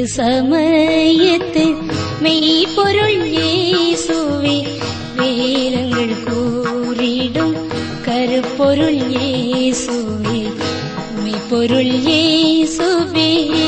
இது சமயத்து மெய்ப்பொருள் இயேசுவே வேதங்கள் கூறிடும் கருப்பொருள் இயேசுவே மெய்ப்பொருள் இயேசுவே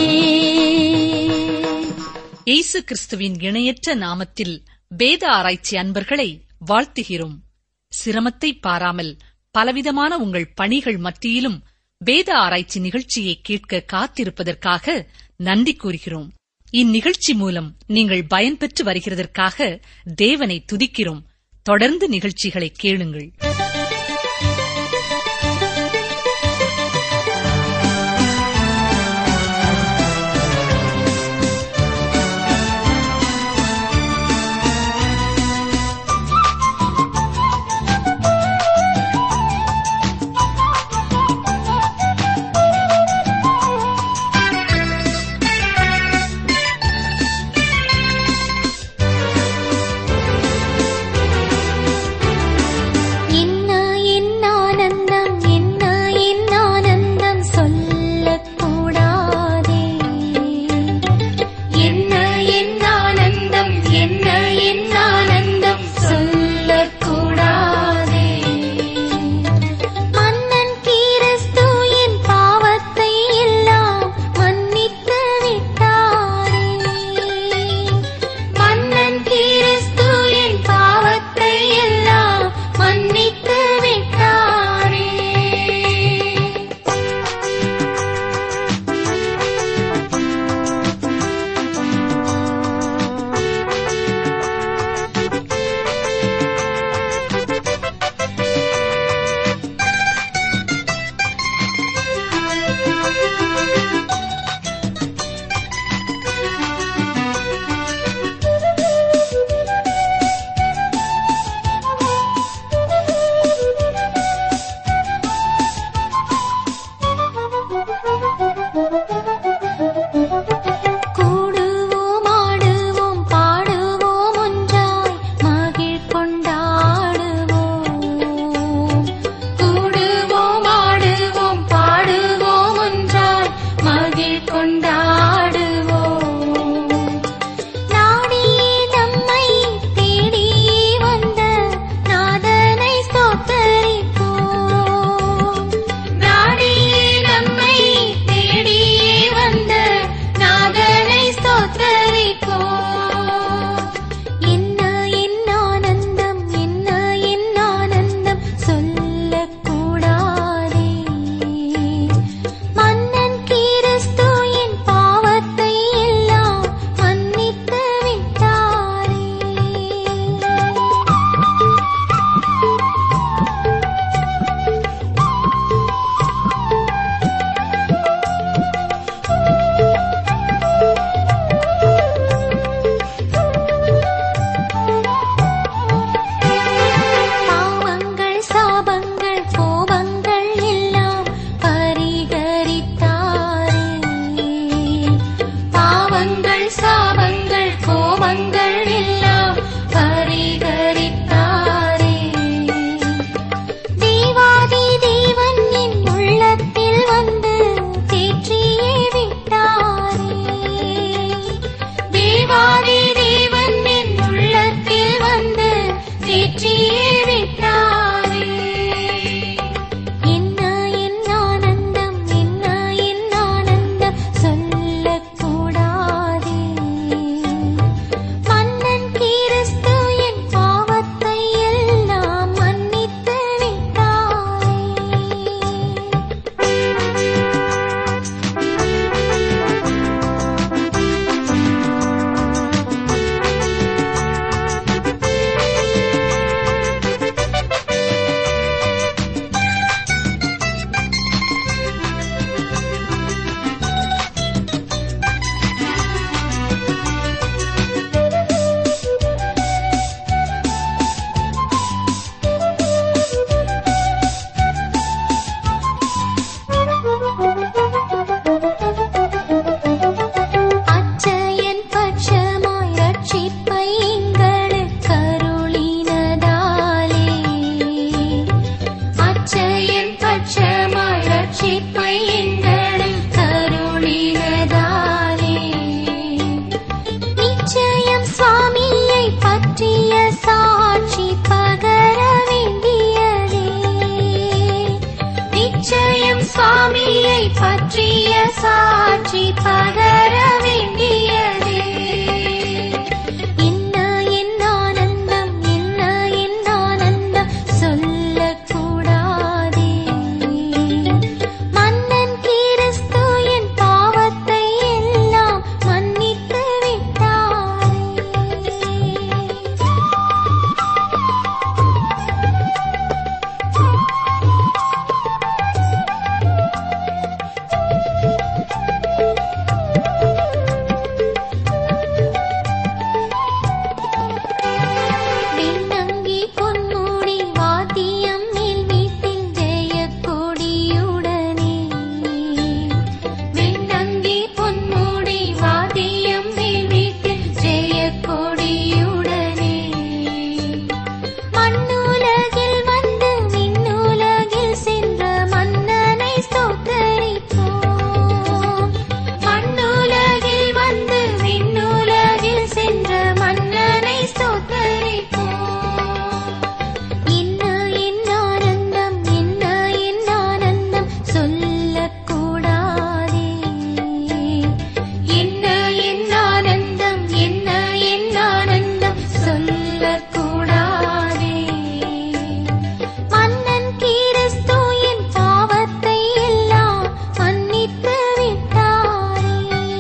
இயேசு கிறிஸ்துவின் இணையற்ற நாமத்தில் வேத ஆராய்ச்சி அன்பர்களை வாழ்த்துகிறோம் சிரமத்தை பாராமல் பலவிதமான உங்கள் பணிகள் மத்தியிலும் வேத ஆராய்ச்சி நிகழ்ச்சியை கேட்க காத்திருப்பதற்காக நன்றி கூறுகிறோம் இந்நிகழ்ச்சி மூலம் நீங்கள் பயன்பெற்று வருகிறதற்காக தேவனை துதிக்கிறோம் தொடர்ந்து நிகழ்ச்சிகளை கேளுங்கள் என் சுனாமியை பற்றிய சாட்சி பகர வேண்டியதே என்ன என்ன ஆனந்தம் என்ன என்ன ஆனந்தம் சொல்லக்கூடாதே மன்னன் கிறிஸ்து என் பாவத்தை எல்லாம் மன்னித்து விட்டாரே விண்ணங்கி பொன்முடி வாத்தியம் மேல் வீட்டில் ஜெயக்கொடியுடனே விண்ணங்கி பொன்முடி வாத்தியம் மேல் வீட்டில் ஜெயக்கொடியுடனே மண்ணுலகில் வந்து விண்ணுலகில் சென்ற மன்னனை ஸ்தோத்தரிப்போம் மண்ணுலகில் வந்து விண்ணுலகில் சென்ற மன்னனை ஸ்தோத்தரிப்போம் என்ன என்ன ஆனந்தம் என்ன என்ன ஆனந்தம் சொல்லக்கூடாதே என்ன என்ன ஆனந்தம் என்ன என்ன ஆனந்தம் சொல்லக்கூடாதே மன்னன் கிறிஸ்து என் பாவத்தை எல்லாம் மன்னித்து விட்டாரே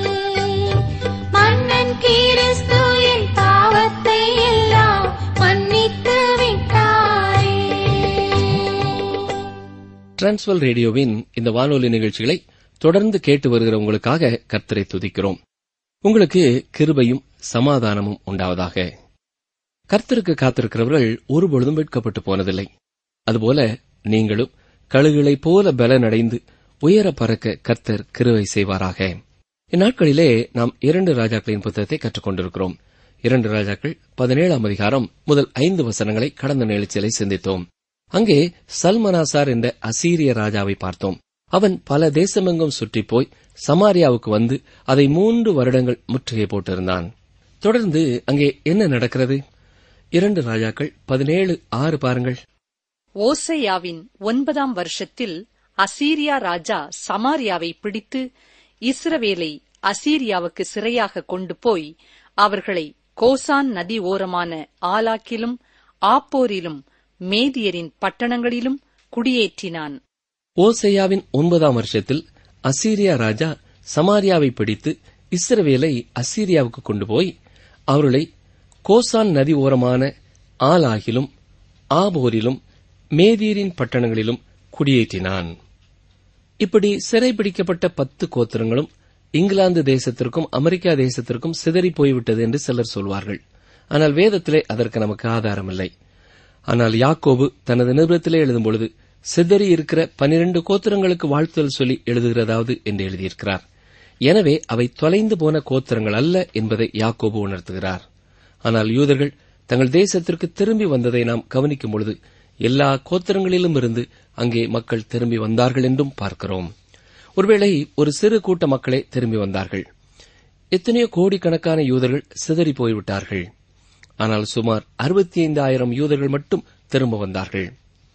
மன்னன் கிறிஸ்து என் பாவத்தை எல்லாம் மன்னித்து விட்டாரே டிரான்ஸ்வல் ரேடியோவின் இந்த வானொலி நிகழ்ச்சிகளை தொடர்ந்து கேட்டு வருகிற உங்களுக்காக கர்த்தரை துதிக்கிறோம் உங்களுக்கு கிருபையும் சமாதானமும் உண்டாவதாக கர்த்தருக்கு காத்திருக்கிறவர்கள் ஒருபொழுதும் வெட்கப்பட்டு போனதில்லை அதுபோல நீங்களும் கழுகுகளைப் போல பலனடைந்து உயர பறக்க கர்த்தர் கிருபை செய்வாராக இந்நாட்களிலே நாம் இரண்டு ராஜாக்களின் புத்தகத்தை கற்றுக்கொண்டிருக்கிறோம் இரண்டு ராஜாக்கள் பதினேழாம் அதிகாரம் முதல் ஐந்து வசனங்களை கடந்த நிகழ்ச்சியிலே சிந்தித்தோம் அங்கே சல்மனாசார் என்ற அசீரிய ராஜாவை பார்த்தோம் அவன் பல தேசமெங்கும் சுற்றிப் போய் சமாரியாவுக்கு வந்து அதை மூன்று வருடங்கள் முற்றுகை போட்டிருந்தான் தொடர்ந்து அங்கே என்ன நடக்கிறது இரண்டு ராஜாக்கள் பதினேழு ஆறு பாருங்கள் ஓசையாவின் ஒன்பதாம் வருஷத்தில் அசீரியா ராஜா சமாரியாவை பிடித்து இஸ்ரவேலை அசீரியாவுக்கு சிறையாக கொண்டு போய் அவர்களை கோசான் நதி ஓரமான ஆலாக்கிலும் ஆப்போரிலும் மேதியரின் பட்டணங்களிலும் குடியேற்றினான் ஓசையாவின் ஒன்பதாம் வருஷத்தில் அசீரியா ராஜா சமாரியாவை பிடித்து இஸ்ரவேலை அசீரியாவுக்கு கொண்டு போய் அவர்களை கோசான் நதி ஓரமான ஆலாகிலும் ஆபோரிலும் மேதீரின் பட்டணங்களிலும் குடியேற்றினான் இப்படி சிறைபிடிக்கப்பட்ட பத்து கோத்திரங்களும் இங்கிலாந்து தேசத்திற்கும் அமெரிக்கா தேசத்திற்கும் சிதறி போய்விட்டது என்று சிலர் சொல்வார்கள் ஆனால் வேதத்திலே அதற்கு நமக்கு ஆதாரமில்லை ஆனால் யாக்கோபு தனது நிருபத்திலே எழுதும் பொழுது சிதறி இருக்கிற பனிரெண்டு கோத்திரங்களுக்கு வாழ்த்துதல் சொல்லி எழுதுகிறதாவது என்று எழுதியிருக்கிறார் எனவே அவை தொலைந்து போன கோத்திரங்கள் அல்ல என்பதை யாக்கோபு உணர்த்துகிறார் ஆனால் யூதர்கள் தங்கள் தேசத்திற்கு திரும்பி வந்ததை நாம் கவனிக்கும் பொழுது எல்லா கோத்திரங்களிலும் இருந்து அங்கே மக்கள் திரும்பி வந்தார்கள் என்றும் பார்க்கிறோம் ஒருவேளை ஒரு சிறு கூட்ட மக்களே திரும்பி வந்தார்கள் எத்தனையோ கோடிக்கணக்கான யூதர்கள் சிதறி போய்விட்டார்கள் ஆனால் சுமார் அறுபத்தி ஐந்தாயிரம் யூதர்கள் மட்டும் திரும்ப வந்தார்கள்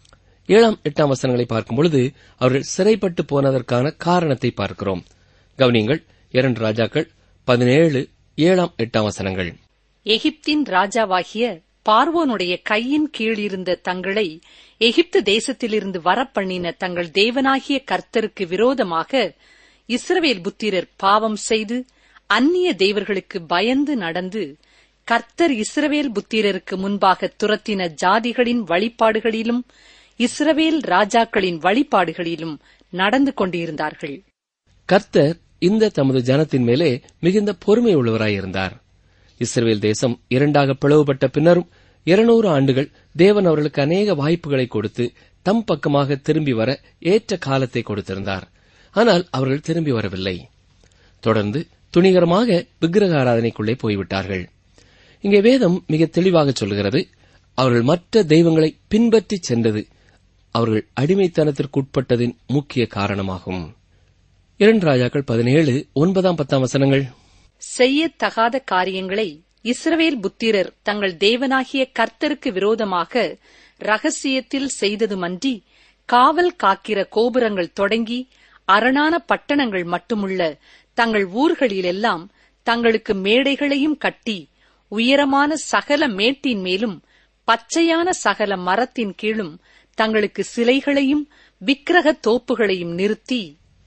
ஏழாம் எட்டாம் வசனங்களை பார்க்கும் பொழுது அவர்கள் சிறைப்பட்டு போனதற்கான காரணத்தை பார்க்கிறோம் கவனியங்கள் இரண்டு ராஜாக்கள் பதினேழு ஏழாம் எட்டாம் வசனங்கள் எகிப்தின் ராஜாவாகிய பார்வோனுடைய கையின் கீழ் இருந்த தங்களை எகிப்து தேசத்திலிருந்து வரப்பண்ணின தங்கள் தேவனாகிய கர்த்தருக்கு விரோதமாக இஸ்ரவேல் புத்திரர் பாவம் செய்து அந்நிய தேவர்களுக்கு பயந்து நடந்து கர்த்தர் இஸ்ரவேல் புத்திரருக்கு முன்பாக துரத்தின ஜாதிகளின் வழிபாடுகளிலும் இஸ்ரவேல் ராஜாக்களின் வழிபாடுகளிலும் நடந்து கொண்டிருந்தார்கள் கர்த்தர் இந்த தமது ஜனத்தின் மேலே மிகுந்த பொறுமை உள்ளவராயிருந்தார் இஸ்ரவேல் தேசம் இரண்டாக பிளவுபட்ட பின்னரும் இருநூறு ஆண்டுகள் தேவன் அவர்களுக்கு அநேக வாய்ப்புகளை கொடுத்து தம் பக்கமாக திரும்பி வர ஏற்ற காலத்தை கொடுத்திருந்தார் ஆனால் அவர்கள் திரும்பி வரவில்லை தொடர்ந்து துணிகரமாக விக்கிரக ஆராதனைக்குள்ளே போய்விட்டார்கள் இங்கே வேதம் மிக தெளிவாக சொல்கிறது அவர்கள் மற்ற தெய்வங்களை பின்பற்றிச் சென்றது அவர்கள் அடிமைத்தனத்திற்குட்பட்டதின் முக்கிய காரணமாகும் இரண்டு ராஜாக்கள் பதினேழு ஒன்பதாம் பத்தாம் வசனங்கள் செய்யத்தகாத காரியங்களை இஸ்ரவேல் புத்திரர் தங்கள் தேவனாகிய கர்த்தருக்கு விரோதமாக ரகசியத்தில் செய்ததுமன்றி காவல் காக்கிற கோபுரங்கள் தொடங்கி அரணான பட்டணங்கள் மட்டுமுள்ள தங்கள் ஊர்களிலெல்லாம் தங்களுக்கு மேடைகளையும் கட்டி உயரமான சகல மேட்டின் மேலும் பச்சையான சகல மரத்தின் கீழும் தங்களுக்கு சிலைகளையும் விக்கிரக தோப்புகளையும் நிறுத்தி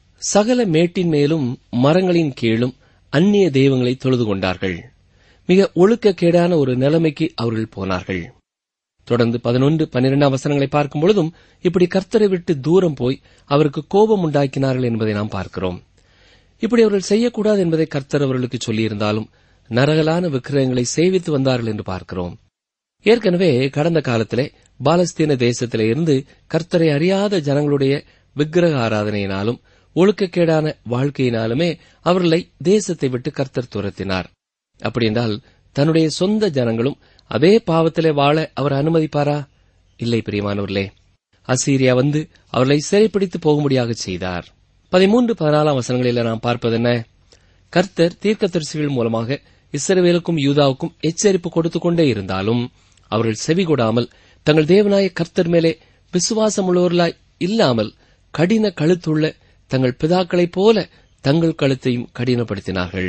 சகல மேட்டின் மேலும் மரங்களின் கீழும் அந்நிய தெய்வங்களை தொழுது கொண்டார்கள் மிக ஒழுக்கக்கேடான ஒரு நிலைமைக்கு அவர்கள் போனார்கள் தொடர்ந்து பதினொன்று பன்னிரெண்டாம் வசனங்களை பார்க்கும் பொழுதும் இப்படி கர்த்தரை விட்டு தூரம் போய் அவருக்கு கோபம் உண்டாக்கினார்கள் என்பதை நாம் பார்க்கிறோம் இப்படி அவர்கள் செய்யக்கூடாது என்பதை கர்த்தர் அவர்களுக்கு சொல்லியிருந்தாலும் நரகலான விக்கிரகங்களை சேவித்து வந்தார்கள் என்று பார்க்கிறோம் ஏற்கனவே கடந்த காலத்திலே பாலஸ்தீன தேசத்திலே இருந்து கர்த்தரை அறியாத ஜனங்களுடைய விக்கிரக ஆராதனையினாலும் ஒழுக்கக்கேடான வாழ்க்கையினாலுமே அவர்களை தேசத்தை விட்டு கர்த்தர் துரத்தினார் அப்படியென்றால் தன்னுடைய சொந்த ஜனங்களும் அதே பாவத்திலே வாழ அவர் அனுமதிப்பாரா இல்லை பிரியமானவர்களே அசீரியா வந்து அவர்களை சிறைப்பிடித்து போகும்படியாக செய்தார் பதிமூன்று பதினாலாம் வசனங்களில் நாம் பார்ப்பதென்ன கர்த்தர் தீர்க்கதரிசிகள் மூலமாக இஸ்ரவேலுக்கும் யூதாவுக்கும் எச்சரிப்பு கொடுத்துக் கொண்டே இருந்தாலும் அவர்கள் செவிகொடாமல் தங்கள் தேவனாய கர்த்தர் மேலே விசுவாசமுள்ளவர்களாய் இல்லாமல் கடின கழுத்துள்ள தங்கள் பிதாக்களைப் போல தங்கள் கழுத்தையும் கடினப்படுத்தினார்கள்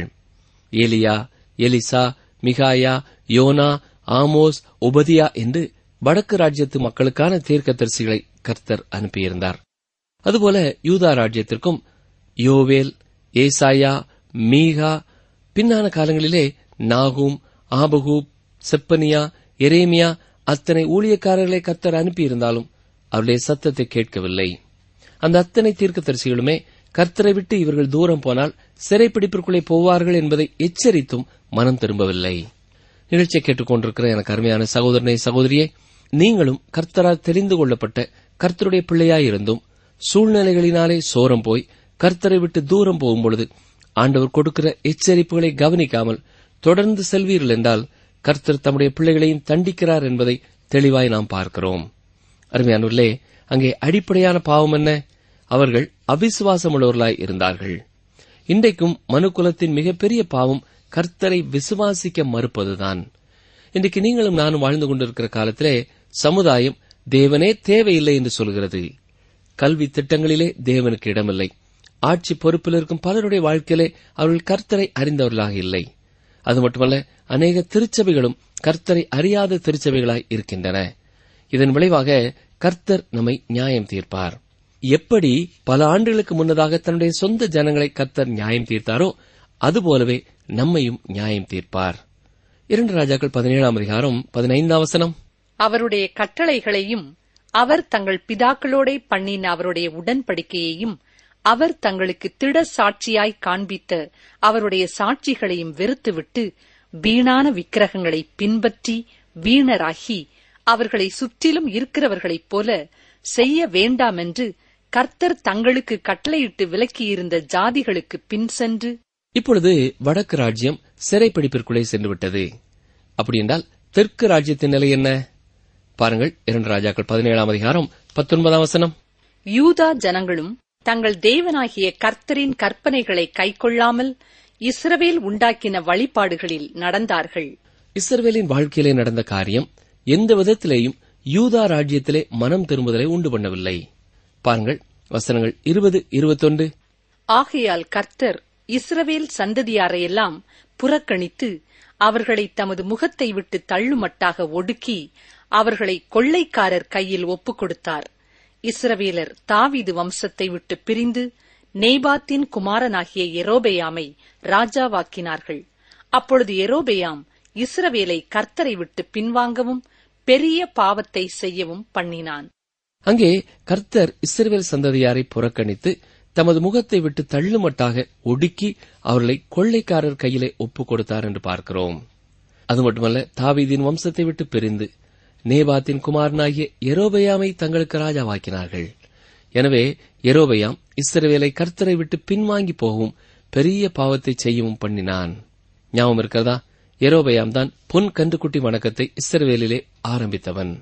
ஏலியா எலிசா மிகாயா யோனா ஆமோஸ் உபதியா என்று வடக்கு ராஜ்யத்து மக்களுக்கான தீர்க்கதரிசிகளை கர்த்தர் அனுப்பியிருந்தார் அதுபோல யூதா ராஜ்யத்திற்கும் யோவேல் ஏசாயா மீகா பின்னான காலங்களிலே நாகூம் ஆபகூப் செப்பனியா எரேமியா அத்தனை ஊழியக்காரர்களை கர்த்தர் அனுப்பியிருந்தாலும் அவருடைய சத்தத்தை கேட்கவில்லை அந்த அத்தனை தீர்க்கதரிசிகளுமே கர்த்தரை விட்டு இவர்கள் தூரம் போனால் சிறைப்பிடிப்பிற்குள்ளே போவார்கள் என்பதை எச்சரித்தும் மனம் திரும்பவில்லை நிகழ்ச்சியை கேட்டுக்கொண்டிருக்கிற எனக்கு அருமையான சகோதரனை சகோதரியே நீங்களும் கர்த்தரால் தெரிந்து கொள்ளப்பட்ட கர்த்தருடைய பிள்ளையாயிருந்தும் சூழ்நிலைகளினாலே சோரம் போய் கர்த்தரை விட்டு தூரம் போகும்பொழுது ஆண்டவர் கொடுக்கிற எச்சரிப்புகளை கவனிக்காமல் தொடர்ந்து செல்வீர்கள் என்றால் கர்த்தர் தம்முடைய பிள்ளைகளையும் தண்டிக்கிறார் என்பதை தெளிவாய் நாம் பார்க்கிறோம் அருமையானவர்களே அங்கே அடிப்படையான பாவம் என்ன அவர்கள் அவிசுவாசமுள்ளவர்களாய் இருந்தார்கள் இன்றைக்கும் மனுக்குலத்தின் மிகப்பெரிய பாவம் கர்த்தரை விசுவாசிக்க மறுப்பதுதான் இன்றைக்கு நீங்களும் நானும் வாழ்ந்து கொண்டிருக்கிற காலத்திலே சமுதாயம் தேவனே தேவையில்லை என்று சொல்கிறது கல்வி திட்டங்களிலே தேவனுக்கு இடமில்லை ஆட்சி பொறுப்பில் இருக்கும் பலருடைய வாழ்க்கையிலே அவர்கள் கர்த்தரை அறிந்தவர்களாக இல்லை அது மட்டுமல்ல அநேக திருச்சபைகளும் கர்த்தரை அறியாத திருச்சபைகளாய் இருக்கின்றன இதன் விளைவாக கர்த்தர் நம்மை நியாயம் தீர்ப்பார் எப்படி பல ஆண்டுகளுக்கு முன்னதாக தன்னுடைய சொந்த ஜனங்களை கர்த்தர் நியாயம் தீர்த்தாரோ அதுபோலவே நம்மையும் நியாயம் தீர்ப்பார் இரண்டு ராஜாக்கள் பதினேழாம் அதிகாரம் பதினைந்தாம் வசனம் அவருடைய கட்டளைகளையும் அவர் தங்கள் பிதாக்களோடே பண்ணின அவருடைய உடன்படிக்கையையும் அவர் தங்களுக்கு திட சாட்சியாய் காண்பித்த அவருடைய சாட்சிகளையும் வெறுத்துவிட்டு வீணான விக்கிரகங்களை பின்பற்றி வீணராகி அவர்களை சுற்றிலும் இருக்கிறவர்களைப் போல செய்ய வேண்டாமென்று கர்த்தர் தங்களுக்கு கட்டளையிட்டு விலக்கியிருந்த ஜாதிகளுக்கு பின் சென்று இப்பொழுது வடக்கு ராஜ்யம் சிறைப்பிடிப்பிற்குள்ளே சென்று விட்டது அப்படி என்றால் தெற்கு ராஜ்யத்தின் நிலை என்ன பாருங்கள் இரண்டு ராஜாக்கள் பதினேழாம் அதிகாரம் பத்தொன்பதாம் வசனம் யூதா ஜனங்களும் தங்கள் தேவனாகிய கர்த்தரின் கற்பனைகளை கைக்கொள்ளாமல் இஸ்ரவேல் உண்டாக்கின வழிபாடுகளில் நடந்தார்கள் இஸ்ரவேலின் வாழ்க்கையிலே நடந்த காரியம் எந்த விதத்திலேயும் யூதா ராஜ்யத்திலே மனம் திரும்புதலை உண்டு பண்ணவில்லை பாருங்கள் வசனங்கள் இருபது இருபத்தொன்று ஆகையால் கர்த்தர் இஸ்ரவேல் சந்ததியாரையெல்லாம் புறக்கணித்து அவர்களை தமது முகத்தை விட்டு தள்ளுமட்டாக ஒடுக்கி அவர்களை கொள்ளைக்காரர் கையில் ஒப்புக் கொடுத்தார் இஸ்ரவேலர் தாவீது வம்சத்தை விட்டு பிரிந்து நேபாத்தின் குமாரனாகிய எரோபெயாமை ராஜாவாக்கினார்கள் அப்பொழுது எரோபெயாம் இஸ்ரவேலை கர்த்தரை விட்டு பின்வாங்கவும் பெரிய பாவத்தை செய்யவும் பண்ணினான் அங்கே கர்த்தர் இஸ்ரவேல் சந்ததியாரை புறக்கணித்து தமது முகத்தை விட்டு தள்ளுமட்டாக ஒடுக்கி அவர்களை கொள்ளைக்காரர் கையிலே ஒப்புக் கொடுத்தார் என்று பார்க்கிறோம் அது மட்டுமல்ல தாவீதின் வம்சத்தை விட்டு பிரிந்து நேபாத்தின் குமாரனாகிய எரோபயாமை தங்களுக்கு ராஜாவாக்கினார்கள் எனவே எரோபயாம் இஸ்ரவேலை கர்த்தரை விட்டு பின்வாங்கி போகவும் பெரிய பாவத்தை செய்யவும் பண்ணினான் ஞாபகம் இருக்கிறதா எரோபயாம் தான் பொன் கன்றுக்குட்டி வணக்கத்தை இஸ்ரவேலிலே ஆரம்பித்தவன்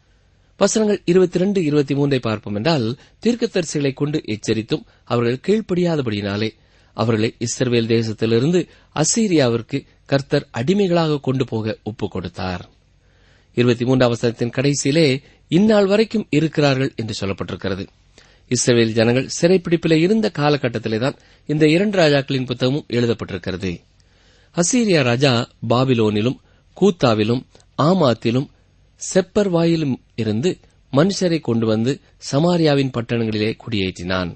வசனங்கள் இருபத்தி ரெண்டு இருபத்தி மூன்றை பார்ப்போம் என்றால் தீர்க்கதரிசிகளை கொண்டு எச்சரித்தும் அவர்கள் கீழ்ப்படியாதபடியினாலே அவர்களை இஸ்ரவேல் தேசத்திலிருந்து அசீரியாவிற்கு கர்த்தர் அடிமைகளாக கொண்டு போக ஒப்புக் கொடுத்தார் இருபத்தி மூன்றாம் வசனத்தின் கடைசியிலே இந்நாள் வரைக்கும் இருக்கிறார்கள் என்று சொல்லப்பட்டிருக்கிறது இஸ்ரவேல் ஜனங்கள் சிறைப்பிடிப்பிலே இருந்த காலகட்டத்திலேதான் இந்த இரண்டு ராஜாக்களின் புத்தகமும் எழுதப்பட்டிருக்கிறது அசீரியா ராஜா பாபிலோனிலும் கூத்தாவிலும் ஆமாத்திலும் செப்பர்வாயிலும் இருந்து மனுஷரை கொண்டு வந்து சமாரியாவின் பட்டணங்களிலே குடியேற்றினான்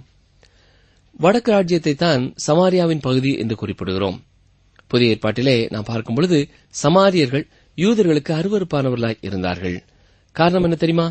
வடக்கு ராஜ்யத்தை தான் சமாரியாவின் பகுதி என்று குறிப்பிடுகிறோம் புதிய ஏற்பாட்டிலே நாம் பார்க்கும் பொழுது சமாரியர்கள் யூதர்களுக்கு அருவருப்பானவர்களாய் இருந்தார்கள் காரணம் என்ன தெரியுமா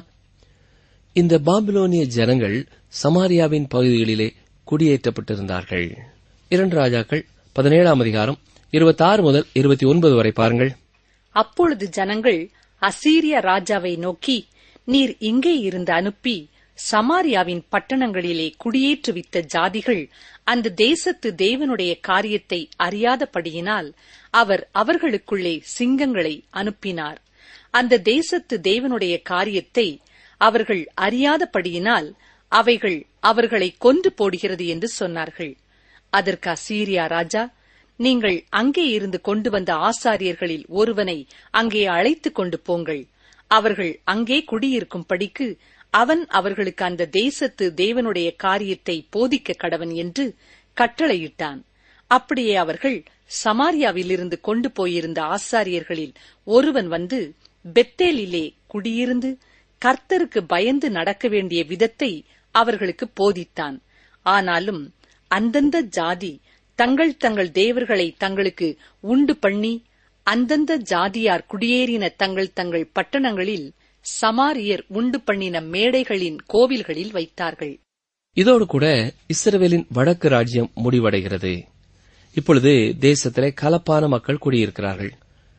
இந்த பாபிலோனிய ஜனங்கள் சமாரியாவின் பகுதிகளிலே குடியேற்றப்பட்டிருந்தார்கள் இரண்டு ராஜாக்கள் பதினேழாம் அதிகாரம் இருபத்தாறு முதல் இருபத்தி ஒன்பது வரை பாருங்கள் அப்பொழுது ஜனங்கள் அசீரிய ராஜாவை நோக்கி நீர் இங்கே இருந்து அனுப்பி சமாரியாவின் பட்டணங்களிலே குடியேற்றுவித்த ஜாதிகள் அந்த தேசத்து தேவனுடைய காரியத்தை அறியாதபடியினால் அவர் அவர்களுக்குள்ளே சிங்கங்களை அனுப்பினார் அந்த தேசத்து தேவனுடைய காரியத்தை அவர்கள் அறியாதபடியினால் அவைகள் அவர்களை கொன்று போடுகிறது என்று சொன்னார்கள் அதற்கு அசீரியா ராஜா நீங்கள் அங்கே இருந்து கொண்டு வந்த ஆசாரியர்களில் ஒருவனை அங்கே அழைத்துக் கொண்டு போங்கள் அவர்கள் அங்கே குடியிருக்கும்படிக்கு அவன் அவர்களுக்கு அந்த தேசத்து தேவனுடைய காரியத்தை போதிக்க கடவன் என்று கட்டளையிட்டான் அப்படியே அவர்கள் சமாரியாவிலிருந்து கொண்டு போயிருந்த ஆசாரியர்களில் ஒருவன் வந்து பெத்தேலிலே குடியிருந்து கர்த்தருக்கு பயந்து நடக்க வேண்டிய விதத்தை அவர்களுக்கு போதித்தான் ஆனாலும் அந்தந்த ஜாதி தங்கள் தங்கள் தேவர்களை தங்களுக்கு உண்டு பண்ணி அந்தந்த ஜாதியார் குடியேறின தங்கள் தங்கள் பட்டணங்களில் சமாரியர் உண்டு பண்ணின மேடைகளின் கோவில்களில் வைத்தார்கள் இதோடு கூட இஸ்ரவேலின் வடக்கு ராஜ்யம் முடிவடைகிறது இப்பொழுது தேசத்திலே கலப்பான மக்கள் குடியிருக்கிறார்கள்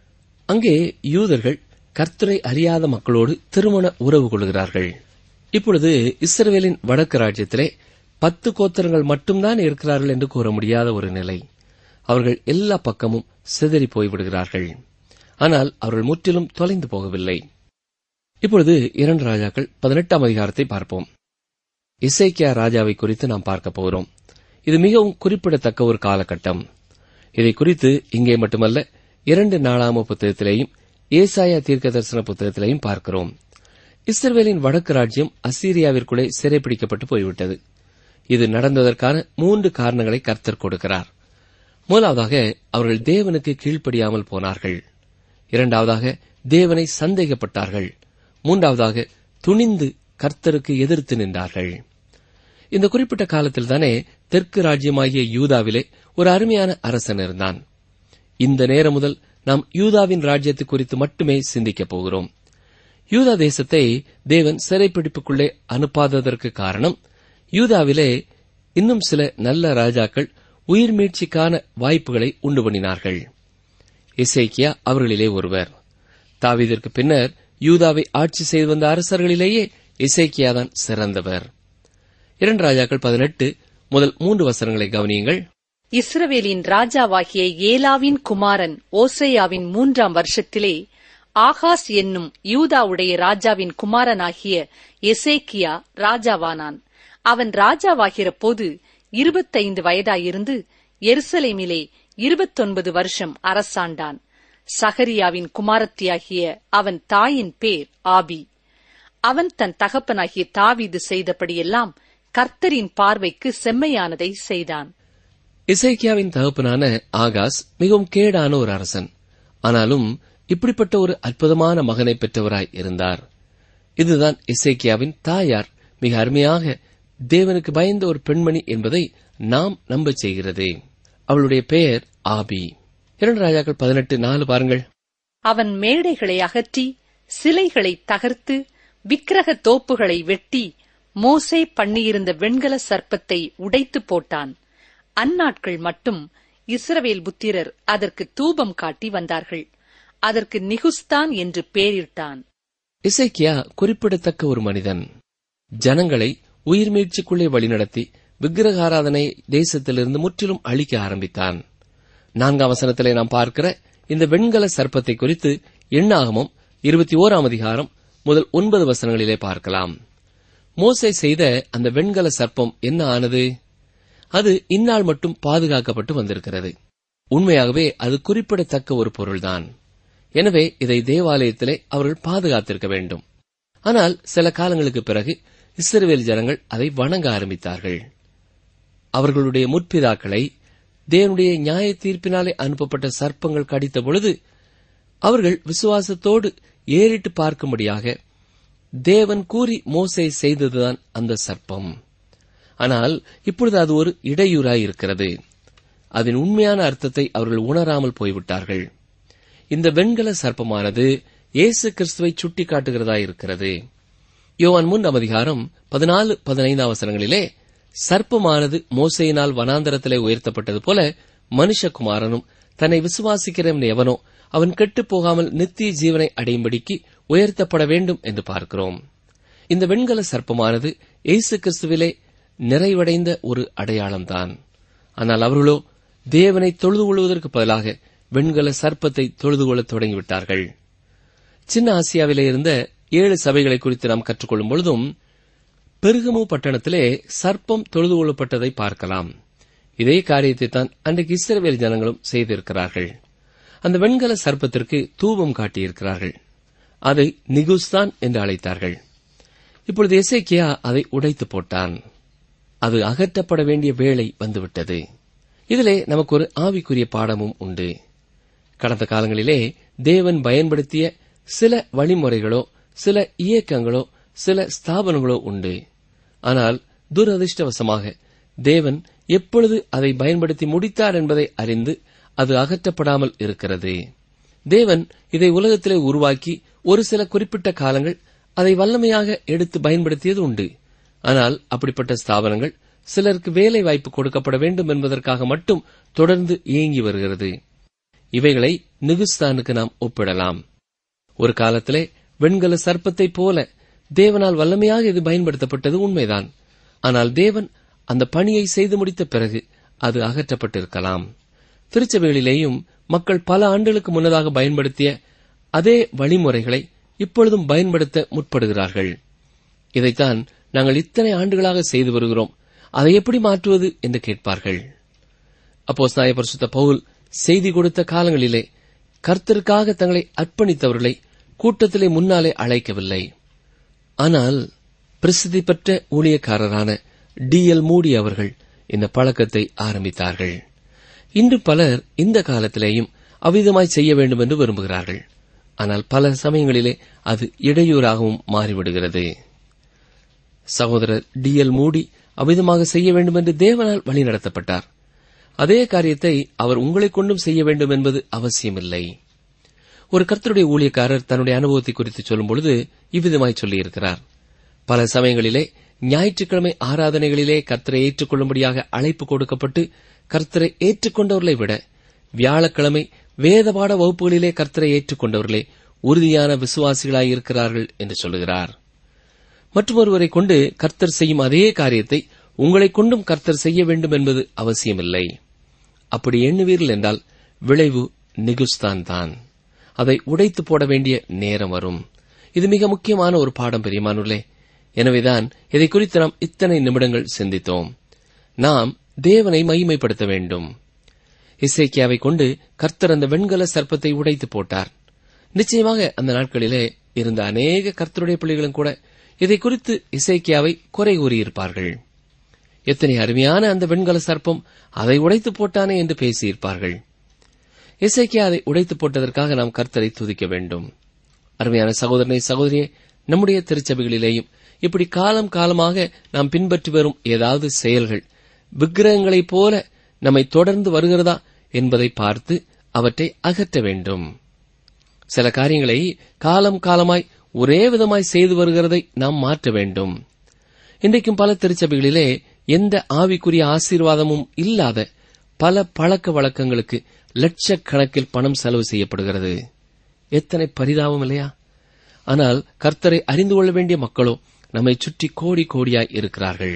அங்கே யூதர்கள் கர்த்தரை அறியாத மக்களோடு திருமண உறவு கொள்கிறார்கள் இப்பொழுது இஸ்ரவேலின் வடக்கு ராஜ்யத்திலே பத்து கோத்திரங்கள் மட்டும்தான் இருக்கிறார்கள் என்று கூற முடியாத ஒரு நிலை அவர்கள் எல்லா பக்கமும் சிதறி போய்விடுகிறார்கள் ஆனால் அவர்கள் முற்றிலும் தொலைந்து போகவில்லை இப்பொழுது இரண்டு ராஜாக்கள் பதினெட்டாம் அதிகாரத்தை பார்ப்போம் இசைக்கியா ராஜாவை குறித்து நாம் பார்க்க போகிறோம் இது மிகவும் குறிப்பிடத்தக்க ஒரு காலகட்டம் இதை குறித்து இங்கே மட்டுமல்ல இரண்டு நாளாம புத்தகத்திலேயும் ஏசாயா தீர்க்க தரிசன புத்தகத்திலேயும் பார்க்கிறோம் இஸ்ரவேலின் வடக்கு ராஜ்யம் அசீரியாவிற்குள்ளே சிறைப்பிடிக்கப்பட்டு போய்விட்டது இது நடந்ததற்கான மூன்று காரணங்களை கர்த்தர் கொடுக்கிறார் முதலாவதாக அவர்கள் தேவனுக்கு கீழ்ப்படியாமல் போனார்கள் இரண்டாவதாக தேவனை சந்தேகப்பட்டார்கள் மூன்றாவதாக துணிந்து கர்த்தருக்கு எதிர்த்து நின்றார்கள் இந்த குறிப்பிட்ட காலத்தில்தானே தெற்கு ராஜ்யமாகிய யூதாவிலே ஒரு அருமையான அரசன் இருந்தான் இந்த நேரம் முதல் நாம் யூதாவின் ராஜ்யத்தை குறித்து மட்டுமே சிந்திக்கப் போகிறோம் யூதா தேசத்தை தேவன் சிறைப்பிடிப்புக்குள்ளே அனுப்பாததற்கு காரணம் யூதாவிலே இன்னும் சில நல்ல ராஜாக்கள் உயிர் மீட்சிக்கான வாய்ப்புகளை உண்டு பண்ணினார்கள் இசைக்கியா அவர்களிலே ஒருவர் தாவீதிற்கு பின்னர் யூதாவை ஆட்சி செய்து வந்த அரசர்களிலேயே இசைக்கியாதான் சிறந்தவர் இரண்டு ராஜாக்கள் பதினெட்டு முதல் மூன்று வசனங்களை கவனியுங்கள் இஸ்ரவேலின் ராஜாவாகிய ஏலாவின் குமாரன் ஓசையாவின் மூன்றாம் வருஷத்திலே ஆகாஸ் என்னும் யூதாவுடைய ராஜாவின் குமாரனாகிய எசேக்கியா ராஜாவானான் அவன் ராஜாவாகிற போது இருபத்தைந்து வயதாயிருந்து எருசலேமிலே இருபத்தொன்பது வருஷம் அரசாண்டான் சகரியாவின் குமாரத்தியாகிய அவன் தாயின் பேர் ஆபி அவன் தன் தகப்பனாகிய தாவீது செய்தபடியெல்லாம் கர்த்தரின் பார்வைக்கு செம்மையானதை செய்தான் இசைக்கியாவின் தகப்பனான ஆகாஸ் மிகவும் கேடான ஒரு அரசன் ஆனாலும் இப்படிப்பட்ட ஒரு அற்புதமான மகனை பெற்றவராய் இருந்தார் இதுதான் இசைக்கியாவின் தாயார் மிக அருமையாக தேவனுக்கு பயந்த ஒரு பெண்மணி என்பதை நாம் நம்பச் செய்கிறது அவளுடைய பெயர் ஆபி இரண்டு ராஜாக்கள் பதினெட்டு நாலு பாருங்கள் அவன் மேடைகளை அகற்றி சிலைகளை தகர்த்து விக்கிரக தோப்புகளை வெட்டி மோசே பண்ணியிருந்த வெண்கல சர்ப்பத்தை உடைத்து போட்டான் அந்நாட்கள் மட்டும் இஸ்ரவேல் புத்திரர் அதற்கு தூபம் காட்டி வந்தார்கள் அதற்கு நிகுஸ்தான் என்று பெயரிட்டான் இசைக்கியா குறிப்பிடத்தக்க ஒரு மனிதன் ஜனங்களை உயிர் மீட்சிக்குள்ளே வழிநடத்தி விக்கிரகாராதனை தேசத்திலிருந்து முற்றிலும் அழிக்க ஆரம்பித்தான் நான்காம் வசனத்திலே நாம் பார்க்கிற இந்த வெண்கல சர்ப்பத்தை குறித்து எண்ணாகமும் இருபத்தி ஓராம் அதிகாரம் முதல் ஒன்பது வசனங்களிலே பார்க்கலாம் மோசே செய்த அந்த வெண்கல சர்ப்பம் என்ன ஆனது அது இந்நாள் மட்டும் பாதுகாக்கப்பட்டு வந்திருக்கிறது உண்மையாகவே அது குறிப்பிடத்தக்க ஒரு பொருள்தான் எனவே இதை தேவாலயத்திலே அவர்கள் பாதுகாத்திருக்க வேண்டும் ஆனால் சில காலங்களுக்கு பிறகு இஸ்ரவேல் ஜனங்கள் அதை வணங்க ஆரம்பித்தார்கள் அவர்களுடைய முற்பிதாக்களை தேவனுடைய நியாய தீர்ப்பினாலே அனுப்பப்பட்ட சர்ப்பங்கள் கடித்த பொழுது அவர்கள் விசுவாசத்தோடு ஏறிட்டு பார்க்கும்படியாக தேவன் கூறி மோசே செய்ததுதான் அந்த சர்ப்பம் ஆனால் இப்பொழுது அது ஒரு இடையூறாய் இருக்கிறது அதன் உண்மையான அர்த்தத்தை அவர்கள் உணராமல் போய்விட்டார்கள் இந்த வெண்கல சர்ப்பமானது இயேசு கிறிஸ்துவை சுட்டிக்காட்டுகிறதா இருக்கிறது யோவான் மூன்றாம் அதிகாரம் பதினாலு பதினைந்தாம் வசனங்களிலே சர்ப்பமானது மோசையினால் வனாந்தரத்திலே உயர்த்தப்பட்டது போல மனுஷகுமாரனும் தன்னை விசுவாசிக்கிறவன் எவனோ அவன் கெட்டுப் போகாமல் நித்திய ஜீவனை அடையும்படிக்கு உயர்த்தப்பட வேண்டும் என்று பார்க்கிறோம் இந்த வெண்கல சர்ப்பமானது இயேசு கிறிஸ்துவிலே நிறைவடைந்த ஒரு அடையாளம்தான் ஆனால் அவர்களோ தேவனை தொழுது கொள்வதற்கு பதிலாக வெண்கல சர்ப்பத்தை தொழுது கொள்ளத் தொடங்கிவிட்டார்கள் சின்ன ஆசியாவிலே இருந்த ஏழு சபைகளை குறித்து நாம் கற்றுக்கொள்ளும் பொழுதும் பெருகமு பட்டணத்திலே சர்ப்பம் தொழுது கொள்ளப்பட்டதை பார்க்கலாம் இதே காரியத்தை தான் அன்றைக்கு இஸ்ரவேல் ஜனங்களும் செய்திருக்கிறார்கள் அந்த வெண்கல சர்ப்பத்திற்கு தூபம் காட்டியிருக்கிறார்கள் அதை நிகுஸ்தான் என்று அழைத்தார்கள் இப்பொழுது எசேக்கியா அதை உடைத்து போட்டான் அது அகற்றப்பட வேண்டிய வேளை வந்துவிட்டது இதிலே நமக்கு ஒரு ஆவிக்குரிய பாடமும் உண்டு கடந்த காலங்களிலே தேவன் பயன்படுத்திய சில வழிமுறைகளோ சில இயக்கங்களோ சில ஸ்தாபனங்களோ உண்டு ஆனால் துரதிருஷ்டவசமாக தேவன் எப்பொழுது அதை பயன்படுத்தி முடித்தார் என்பதை அறிந்து அது அகற்றப்படாமல் இருக்கிறது தேவன் இதை உலகத்திலே உருவாக்கி ஒரு சில குறிப்பிட்ட காலங்கள் அதை வல்லமையாக எடுத்து பயன்படுத்தியது உண்டு ஆனால் அப்படிப்பட்ட ஸ்தாபனங்கள் சிலருக்கு வேலை வாய்ப்பு கொடுக்கப்பட வேண்டும் என்பதற்காக மட்டும் தொடர்ந்து இயங்கி வருகிறது இவைகளை நிகுஸ்தானுக்கு நாம் ஒப்பிடலாம் ஒரு காலத்திலே வெண்கல சர்ப்பத்தைப் போல தேவனால் வல்லமையாக இது பயன்படுத்தப்பட்டது உண்மைதான் ஆனால் தேவன் அந்த பணியை செய்து முடித்த பிறகு அது அகற்றப்பட்டிருக்கலாம் திருச்சபைகளிலேயும் மக்கள் பல ஆண்டுகளுக்கு முன்னதாக பயன்படுத்திய அதே வழிமுறைகளை இப்பொழுதும் பயன்படுத்த முற்படுகிறார்கள் இதைத்தான் நாங்கள் இத்தனை ஆண்டுகளாக செய்து வருகிறோம் அதை எப்படி மாற்றுவது என்று கேட்பார்கள் அப்போ பரிசுத்த பவுல் செய்தி கொடுத்த காலங்களிலே கர்த்தருக்காக தங்களை அர்ப்பணித்தவர்களை கூட்டத்திலே முன்னாலே அழைக்கவில்லை ஆனால் பிரசித்தி பெற்ற ஊழியக்காரரான டி எல் மூடி அவர்கள் இந்த பழக்கத்தை ஆரம்பித்தார்கள் இன்று பலர் இந்த காலத்திலேயும் அவ்விதமாய் செய்ய வேண்டும் என்று விரும்புகிறார்கள் ஆனால் பல சமயங்களிலே அது இடையூறாகவும் மாறிவிடுகிறது சகோதரர் டி எல் மூடி அவ்விதமாக செய்ய வேண்டும் என்று தேவனால் வழிநடத்தப்பட்டார் அதே காரியத்தை அவர் உங்களைக் கொண்டும் செய்ய வேண்டும் என்பது அவசியமில்லை ஒரு கர்த்தருடைய ஊழியக்காரர் தன்னுடைய அனுபவத்தை குறித்து சொல்லும் பொழுது இவ்விதமாய் சொல்லியிருக்கிறார் பல சமயங்களிலே ஞாயிற்றுக்கிழமை ஆராதனைகளிலே கர்த்தரை ஏற்றுக்கொள்ளும்படியாக அழைப்பு கொடுக்கப்பட்டு கர்த்தரை ஏற்றுக்கொண்டவர்களை விட வியாழக்கிழமை வேதபாட வகுப்புகளிலே கர்த்தரை ஏற்றுக்கொண்டவர்களே உறுதியான விசுவாசிகளாய் இருக்கிறார்கள் என்று சொல்லுகிறார் மற்றொருவரை கொண்டு கர்த்தர் செய்யும் அதே காரியத்தை உங்களைக் கொண்டும் கர்த்தர் செய்ய வேண்டும் என்பது அவசியமில்லை அப்படி எண்ணுவீர்கள் என்றால் விளைவு நிகுஸ்தான் தான் அதை உடைத்து போட வேண்டிய நேரம் வரும் இது மிக முக்கியமான ஒரு பாடம் பெரியமானுள்ளே எனவேதான் இதை குறித்து நாம் இத்தனை நிமிடங்கள் சிந்தித்தோம் நாம் தேவனை மகிமைப்படுத்த வேண்டும் இசைக்கியாவை கொண்டு கர்த்தர் அந்த வெண்கல சர்ப்பத்தை உடைத்து போட்டார் நிச்சயமாக அந்த நாட்களிலே இருந்த அநேக கர்த்தருடைய பிள்ளைகளும் கூட இதை குறித்து இசைக்கியாவை குறை கூறியிருப்பார்கள் எத்தனை அருமையான அந்த வெண்கல சர்ப்பம் அதை உடைத்து போட்டானே என்று பேசியிருப்பார்கள் இசைக்கியா அதை உடைத்து போட்டதற்காக நாம் கர்த்தரை துதிக்க வேண்டும் அருமையான சகோதரனை சகோதரியே நம்முடைய திருச்சபைகளிலேயும் இப்படி காலம் காலமாக நாம் பின்பற்றி வரும் ஏதாவது செயல்கள் விக்கிரகங்களைப் போல நம்மை தொடர்ந்து வருகிறதா என்பதை பார்த்து அவற்றை அகற்ற வேண்டும் சில காரியங்களை காலம் காலமாய் ஒரே விதமாய் செய்து வருகிறதை நாம் மாற்ற வேண்டும் இன்றைக்கும் பல திருச்சபைகளிலே எந்த ஆவிக்குரிய ஆசீர்வாதமும் இல்லாத பல பழக்க வழக்கங்களுக்கு லட்சக்கணக்கில் பணம் செலவு செய்யப்படுகிறது எத்தனை பரிதாபம் இல்லையா ஆனால் கர்த்தரை அறிந்து கொள்ள வேண்டிய மக்களோ நம்மை சுற்றி கோடி கோடியாய் இருக்கிறார்கள்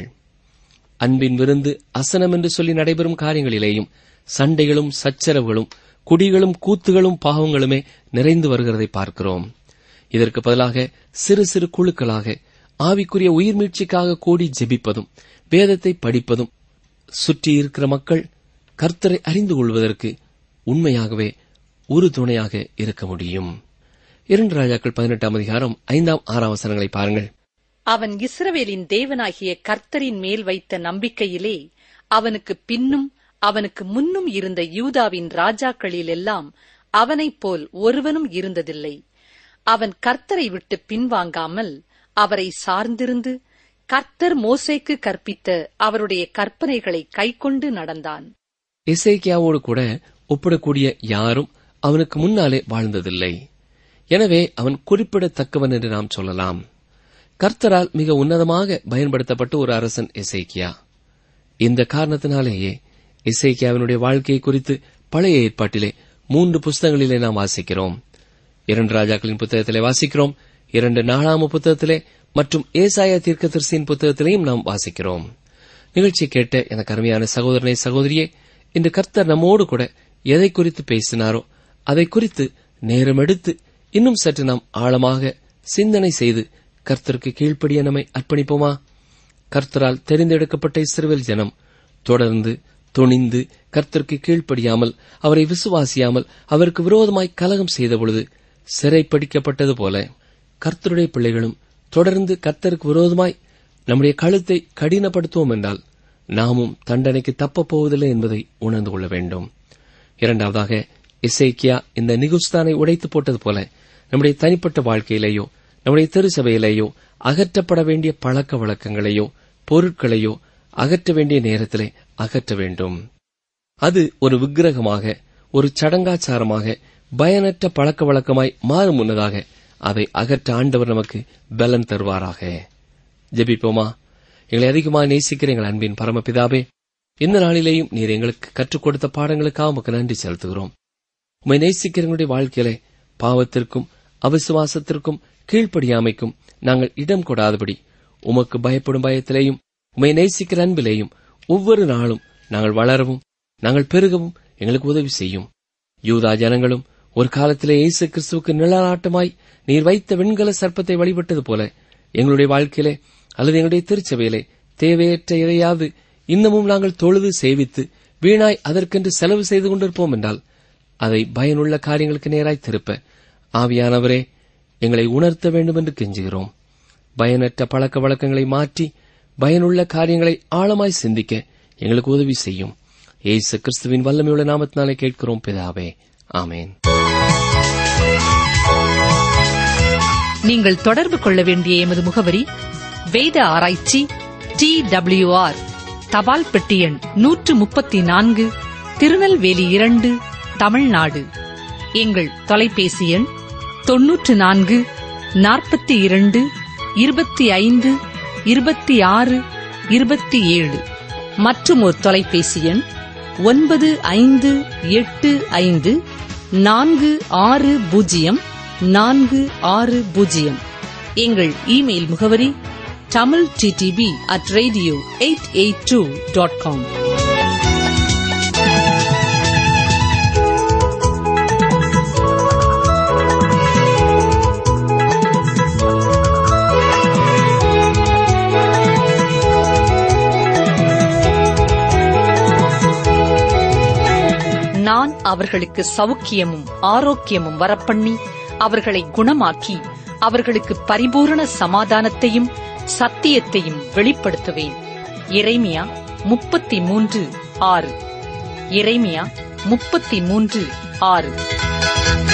அன்பின் விருந்து அசனம் என்று சொல்லி நடைபெறும் காரியங்களிலேயும் சண்டைகளும் சச்சரவுகளும் குடிகளும் கூத்துகளும் பாவங்களுமே நிறைந்து வருகிறதை பார்க்கிறோம் இதற்கு பதிலாக சிறு சிறு குழுக்களாக ஆவிக்குரிய உயிர் மீட்சிக்காக கூடி ஜெபிப்பதும் வேதத்தை படிப்பதும் சுற்றி இருக்கிற மக்கள் கர்த்தரை அறிந்து கொள்வதற்கு உண்மையாகவே ஒரு துணையாக இருக்க முடியும் இரண்டு ராஜாக்கள் பதினெட்டாம் அதிகாரம் ஐந்தாம் ஆறாம் வசனங்களை பாருங்கள் அவன் இஸ்ரவேலின் தேவனாகிய கர்த்தரின் மேல் வைத்த நம்பிக்கையிலே அவனுக்கு பின்னும் அவனுக்கு முன்னும் இருந்த யூதாவின் ராஜாக்களிலெல்லாம் அவனைப் போல் ஒருவனும் இருந்ததில்லை அவன் கர்த்தரை விட்டு பின்வாங்காமல் அவரை சார்ந்திருந்து கர்த்தர் மோசேக்கு கற்பித்த அவருடைய கற்பனைகளை கைக்கொண்டு நடந்தான் இசைக்கியாவோடு கூட ஒப்பிடக்கூடிய யாரும் அவனுக்கு முன்னாலே வாழ்ந்ததில்லை எனவே அவன் குறிப்பிடத்தக்கவன் என்று நாம் சொல்லலாம் கர்த்தரால் மிக உன்னதமாக பயன்படுத்தப்பட்ட ஒரு அரசன் இசைக்கியா இந்த காரணத்தினாலேயே இசைக்கியாவினுடைய வாழ்க்கையை குறித்து பழைய ஏற்பாட்டிலே மூன்று புஸ்தகங்களிலே நாம் வாசிக்கிறோம் இரண்டு ராஜாக்களின் புத்தகத்திலே வாசிக்கிறோம் இரண்டு நாளாம புத்தகத்திலே மற்றும் ஏசாயா தீர்க்கதரிசியின் புத்தகத்திலேயும் நாம் வாசிக்கிறோம் நிகழ்ச்சி கேட்ட எனக்கு அருமையான சகோதரனை சகோதரியே இன்று கர்த்தர் நம்மோடு கூட எதை குறித்து பேசினாரோ அதை குறித்து நேரம் எடுத்து இன்னும் சற்று நாம் ஆழமாக சிந்தனை செய்து கர்த்தருக்கு கீழ்ப்படிய நம்மை அர்ப்பணிப்போமா கர்த்தரால் தெரிந்தெடுக்கப்பட்ட இஸ்ரவேல் ஜனம் தொடர்ந்து துணிந்து கர்த்தருக்கு கீழ்ப்படியாமல் அவரை விசுவாசியாமல் அவருக்கு விரோதமாய் கலகம் செய்தபொழுது சிறைப்படிக்கப்பட்டது போல கர்த்தருடைய பிள்ளைகளும் தொடர்ந்து கர்த்தருக்கு விரோதமாய் நம்முடைய கழுத்தை கடினப்படுத்துவோம் என்றால் நாமும் தண்டனைக்கு தப்பப் போவதில்லை என்பதை உணர்ந்து கொள்ள வேண்டும் இரண்டாவதாக இசைக்கியா இந்த நிகுஸ்தானை உடைத்து போட்டது போல நம்முடைய தனிப்பட்ட வாழ்க்கையிலேயோ நம்முடைய திருச்சபையிலேயோ அகற்றப்பட வேண்டிய பழக்க வழக்கங்களையோ பொருட்களையோ அகற்ற வேண்டிய நேரத்திலே அகற்ற வேண்டும் அது ஒரு விக்கிரகமாக ஒரு சடங்காச்சாரமாக பயனற்ற பழக்க வழக்கமாய் மாறும் முன்னதாக அதை அகற்ற ஆண்டவர் நமக்கு பலன் தருவாராக ஜெபிப்போமா எங்களை அதிகமாக நேசிக்கிற எங்கள் அன்பின் பரமபிதாவே இந்த நாளிலேயும் நீர் எங்களுக்கு கற்றுக் கொடுத்த பாடங்களுக்காக உமக்கு நன்றி செலுத்துகிறோம் உம்மை நேசிக்கிறவங்களுடைய வாழ்க்கையிலே பாவத்திற்கும் அவிசுவாசத்திற்கும் கீழ்ப்படியாமைக்கும் நாங்கள் இடம் கொடாதபடி உமக்கு பயப்படும் பயத்திலேயும் உம்மை நேசிக்கிற அன்பிலேயும் ஒவ்வொரு நாளும் நாங்கள் வளரவும் நாங்கள் பெருகவும் எங்களுக்கு உதவி செய்யும் யூதா ஜனங்களும் ஒரு காலத்திலே இயேசு கிறிஸ்துவுக்கு நிழலாட்டமாய் நீர் வைத்த வெண்கல சர்ப்பத்தை வழிபட்டது போல எங்களுடைய வாழ்க்கையிலே அல்லது எங்களுடைய திருச்சபையிலே தேவையற்ற எதையாவது இன்னமும் நாங்கள் தொழுது சேவித்து வீணாய் அதற்கென்று செலவு செய்து கொண்டிருப்போம் என்றால் அதை பயனுள்ள காரியங்களுக்கு நேராய் திருப்ப ஆவியானவரே எங்களை உணர்த்த வேண்டும் என்று கெஞ்சுகிறோம் பயனற்ற பழக்க வழக்கங்களை மாற்றி பயனுள்ள காரியங்களை ஆழமாய் சிந்திக்க எங்களுக்கு உதவி செய்யும் ஏசு கிறிஸ்துவின் வல்லமையுள்ள நாமத்தினாலே கேட்கிறோம் பிதாவே ஆமேன் நீங்கள் தொடர்பு கொள்ள வேண்டிய எமது முகவரி வேத ஆராய்ச்சி டி ஆர் தபால் பெட்டி எண் நூற்று முப்பத்தி நான்கு திருநெல்வேலி இரண்டு தமிழ்நாடு எங்கள் தொலைபேசி எண் தொன்னூற்று நான்கு நாற்பத்தி இரண்டு இருபத்தி ஐந்து இருபத்தி ஆறு இருபத்தி ஏழு மற்றும் ஒரு தொலைபேசி எண் ஒன்பது ஐந்து எட்டு ஐந்து நான்கு ஆறு பூஜ்ஜியம் நான்கு ஆறு பூஜ்ஜியம் எங்கள் இமெயில் முகவரி Tamil D T P at radio eight eight two dot com நான் அவர்களுக்கு சவுக்கியமும் ஆரோக்கியமும் வரப்பண்ணி அவர்களை குணமாக்கி அவர்களுக்கு பரிபூரண சமாதானத்தையும் சத்தியத்தையும் வெளிப்படுத்துவேன் இறைமியா முப்பத்தி மூன்று ஆறு இறைமியா முப்பத்தி மூன்று ஆறு